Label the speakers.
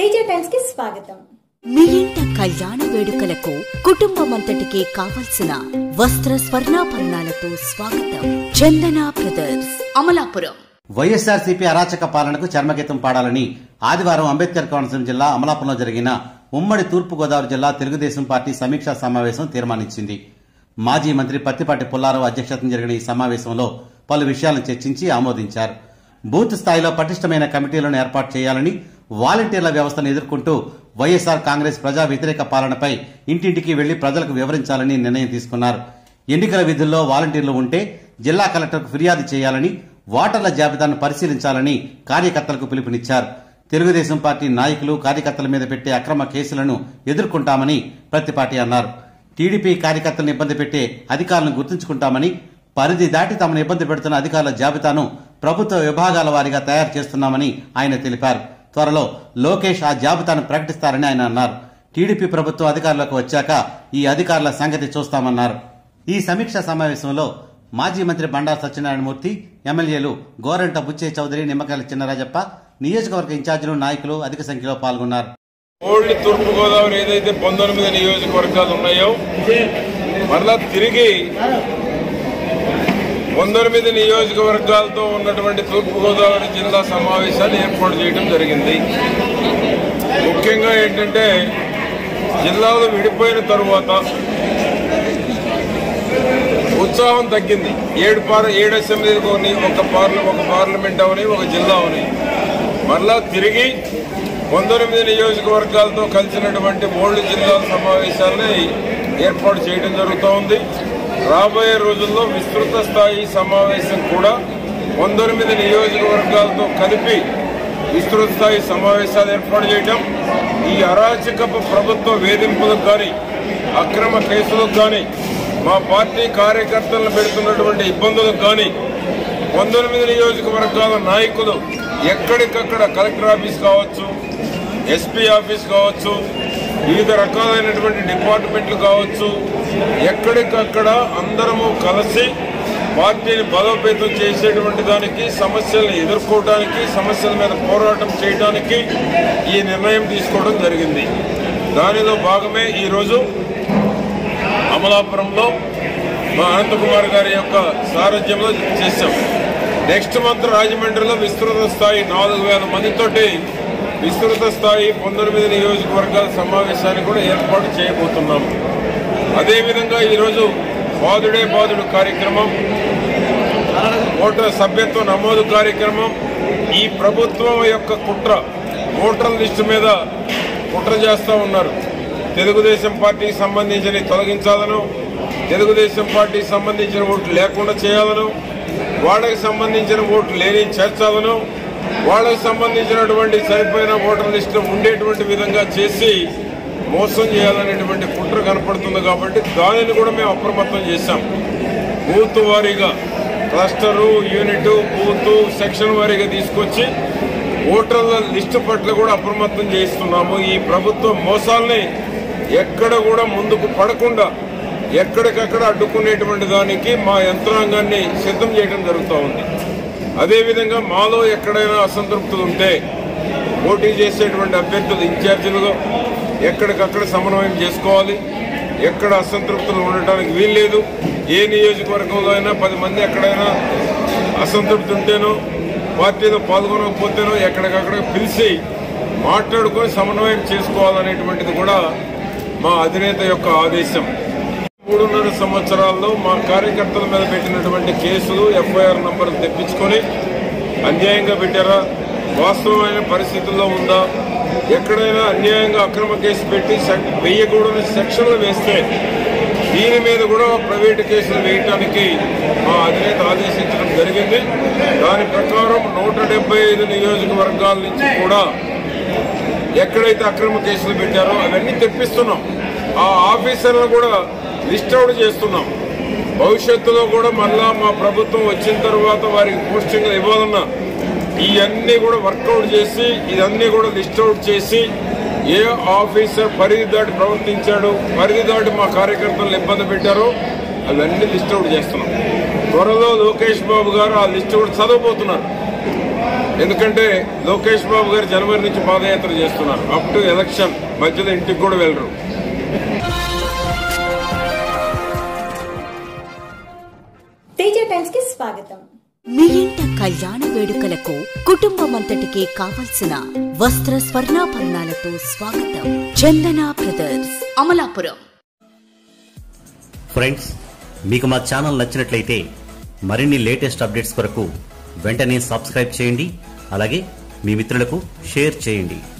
Speaker 1: Teja times కి స్వాగతం
Speaker 2: మీ ఇంట కళ్యాణ వేడుకలకు కుటుంబమంతటికి కావలసిన వస్త్ర స్వర్ణాభరణాలతో స్వాగతం చందన బ్రదర్స్ అమలాపురం
Speaker 3: వైఎస్ఆర్సీపీ అరాచక పాలనకు చర్మగీతం పాడాలని ఆదివారం అంబేద్కర్ కోనసీమ జిల్లా అమలాపురంలో జరిగిన ఉమ్మడి తూర్పుగోదావరి జిల్లా తెలుగుదేశం పార్టీ సమీక్షా సమావేశం తీర్మానించింది మాజీ మంత్రి పత్తిపాటి పుల్లారావు అధ్యక్షతన జరిగిన ఈ సమావేశంలో పలు విషయాలను చర్చించి ఆమోదించారు బూత్ స్థాయిలో పటిష్టమైన కమిటీలను ఏర్పాటు చేయాలని వాలంటీర్ల వ్యవస్థను ఎదుర్కొంటూ వైఎస్ఆర్ కాంగ్రెస్ ప్రజా వ్యతిరేక పాలనపై ఇంటింటికి వెళ్లి ప్రజలకు వివరించాలని నిర్ణయం తీసుకున్నారు ఎన్నికల విధుల్లో వాలంటీర్లు ఉంటే జిల్లా కలెక్టర్కు ఫిర్యాదు చేయాలని ఓటర్ల జాబితాను పరిశీలించాలని కార్యకర్తలకు పిలుపునిచ్చారు తెలుగుదేశం పార్టీ నాయకులు కార్యకర్తల మీద పెట్టే అక్రమ కేసులను ఎదుర్కొంటామని ప్రతిపాటి అన్నారు టీడీపీ కార్యకర్తలను ఇబ్బంది పెట్టే అధికారులను గుర్తుంచుకుంటామని పరిధి దాటి తమను ఇబ్బంది పెడుతున్న అధికారుల జాబితాను ప్రభుత్వ విభాగాల వారీగా తయారు చేస్తున్నామని ఆయన తెలిపారు త్వరలో లోకేష్ ఆ జాబితాను ప్రకటిస్తారని ఆయన అన్నారు టీడీపీ ప్రభుత్వం అధికారులకు వచ్చాక ఈ అధికారుల సంగతి చూస్తామన్నారు ఈ సమీక్ష సమావేశంలో మాజీ మంత్రి బండారు సత్యనారాయణమూర్తి ఎమ్మెల్యేలు గోరంట బుచ్చే చౌదరి నిమ్మకాయల చిన్నరాజప్ప నియోజకవర్గ ఇన్ఛార్జీలు నాయకులు అధిక సంఖ్యలో పాల్గొన్నారు
Speaker 4: ఓల్డ్ తూర్పు గోదావరి ఏదైతే పంతొమ్మిది నియోజకవర్గాలు ఉన్నాయో మరలా తిరిగి పంతొమ్మిది నియోజకవర్గాలతో ఉన్నటువంటి తూర్పు గోదావరి జిల్లా సమావేశాలు ఏర్పాటు చేయడం జరిగింది ముఖ్యంగా ఏంటంటే జిల్లాలు విడిపోయిన తరువాత ఉత్సాహం తగ్గింది ఏడు పార్ ఏడు అసెంబ్లీలకు ఉన్నాయి, ఒక పార్ల ఒక పార్లమెంట్ అవని ఒక జిల్లా అవని మరలా తిరిగి పంతొమ్మిది నియోజకవర్గాలతో కలిసినటువంటి ఓల్డ్ జిల్లా సమావేశాలని ఏర్పాటు చేయడం జరుగుతూ ఉంది రాబోయే రోజుల్లో విస్తృత స్థాయి సమావేశం కూడా పంతొమ్మిది నియోజకవర్గాలతో కలిపి విస్తృత స్థాయి సమావేశాలు ఏర్పాటు చేయడం ఈ అరాచకపు ప్రభుత్వ వేధింపులకు కానీ అక్రమ కేసులకు కానీ మా పార్టీ కార్యకర్తలను పెడుతున్నటువంటి ఇబ్బందులకు కానీ పంతొమ్మిది నియోజకవర్గాల నాయకులు ఎక్కడికక్కడ కలెక్టర్ ఆఫీస్ కావచ్చు ఎస్పీ ఆఫీస్ కావచ్చు వివిధ రకాలైనటువంటి డిపార్ట్మెంట్లు కావచ్చు ఎక్కడికక్కడ అందరము కలిసి పార్టీని బలోపేతం చేసేటువంటి దానికి సమస్యలను ఎదుర్కోవడానికి సమస్యల మీద పోరాటం చేయడానికి ఈ నిర్ణయం తీసుకోవడం జరిగింది దానిలో భాగమే ఈరోజు అమలాపురంలో మా అనంతకుమార్ గారి యొక్క సారథ్యంలో చేశాం నెక్స్ట్ మంత్ రాజమండ్రిలో విస్తృత స్థాయి నాలుగు వేల మందితోటి విస్తృత స్థాయి పంతొమ్మిది నియోజకవర్గాల సమావేశాన్ని కూడా ఏర్పాటు చేయబోతున్నాం అదేవిధంగా ఈరోజు బాదుడే బాదుడు కార్యక్రమం ఓటర్ సభ్యత్వ నమోదు కార్యక్రమం ఈ ప్రభుత్వం యొక్క కుట్ర ఓటర్ల లిస్టు మీద కుట్ర చేస్తూ ఉన్నారు తెలుగుదేశం పార్టీకి సంబంధించిన తొలగించాలను తెలుగుదేశం పార్టీకి సంబంధించిన ఓట్లు లేకుండా చేయాలను వాళ్ళకి సంబంధించిన ఓట్లు లేని చేర్చాలను వాళ్ళకి సంబంధించినటువంటి సరిపోయిన ఓటర్ లిస్టు ఉండేటువంటి విధంగా చేసి మోసం చేయాలనేటువంటి కుట్ర కనపడుతుంది కాబట్టి దానిని కూడా మేము అప్రమత్తం చేశాం బూత్ వారీగా క్లస్టరు యూనిట్ బూత్ సెక్షన్ వారీగా తీసుకొచ్చి ఓటర్ల లిస్టు పట్ల కూడా అప్రమత్తం చేస్తున్నాము ఈ ప్రభుత్వ మోసాల్ని ఎక్కడ కూడా ముందుకు పడకుండా ఎక్కడికక్కడ అడ్డుకునేటువంటి దానికి మా యంత్రాంగాన్ని సిద్ధం చేయడం జరుగుతూ ఉంది అదేవిధంగా మాలో ఎక్కడైనా అసంతృప్తులు ఉంటే పోటీ చేసేటువంటి అభ్యర్థులు ఇన్ఛార్జీలుగా ఎక్కడికక్కడ సమన్వయం చేసుకోవాలి ఎక్కడ అసంతృప్తులు ఉండటానికి వీల్లేదు ఏ నియోజకవర్గంలో అయినా పది మంది ఎక్కడైనా అసంతృప్తి ఉంటేనో పార్టీలో పాల్గొనకపోతేనో ఎక్కడికక్కడ పిలిచి మాట్లాడుకొని సమన్వయం చేసుకోవాలనేటువంటిది కూడా మా అధినేత యొక్క ఆదేశం మూడున్నర సంవత్సరాల్లో మా కార్యకర్తల మీద పెట్టినటువంటి కేసులు ఎఫ్ఐఆర్ నంబర్ తెప్పించుకొని అన్యాయంగా పెట్టారా వాస్తవమైన పరిస్థితుల్లో ఉందా ఎక్కడైనా అన్యాయంగా అక్రమ కేసు పెట్టి సెక్- వేయకూడని సెక్షన్లు వేస్తే దీని మీద కూడా ప్రైవేటు కేసులు వేయటానికి మా అధినేత ఆదేశించడం జరిగింది దాని ప్రకారం నూట డెబ్బై ఐదు నియోజకవర్గాల నుంచి కూడా ఎక్కడైతే అక్రమ కేసులు పెట్టారో అవన్నీ తెప్పిస్తున్నాం ఆ ఆఫీసర్లను కూడా లిస్ట్ అవుట్ చేస్తున్నాం భవిష్యత్తులో కూడా మళ్ళా మా ప్రభుత్వం వచ్చిన తర్వాత వారికి పోస్టింగ్లు ఇవ్వాలన్నా ఇవన్నీ కూడా వర్కౌట్ చేసి ఇవన్నీ కూడా లిస్ట్ అవుట్ చేసి ఏ ఆఫీసర్ పరిధి దాటి ప్రవర్తించాడు పరిధి దాటి మా కార్యకర్తలను ఇబ్బంది పెట్టారో అవన్నీ లిస్ట్ అవుట్ చేస్తున్నాం త్వరలో లోకేష్ బాబు గారు ఆ లిస్ట్ కూడా చదవబోతున్నారు ఎందుకంటే లోకేష్ బాబు గారు జనవరి నుంచి పాదయాత్ర చేస్తున్నారు అప్ టు ఎలక్షన్ మధ్యలో ఇంటికి కూడా వెళ్ళరు
Speaker 1: తేజ టైమ్స్ కి స్వాగతం
Speaker 2: మీ ఇంట కళ్యాణ వేడుకలకు కుటుంబమంతటికి కావలసిన వస్త్ర స్వర్ణాభరణాలతో స్వాగతం చందన బ్రదర్స్ అమలాపురం
Speaker 5: ఫ్రెండ్స్ మీకు మా ఛానల్ నచ్చినట్లయితే మరిన్ని లేటెస్ట్ అప్డేట్స్ కొరకు వెంటనే సబ్స్క్రైబ్ చేయండి అలాగే మీ మిత్రులకు షేర్ చేయండి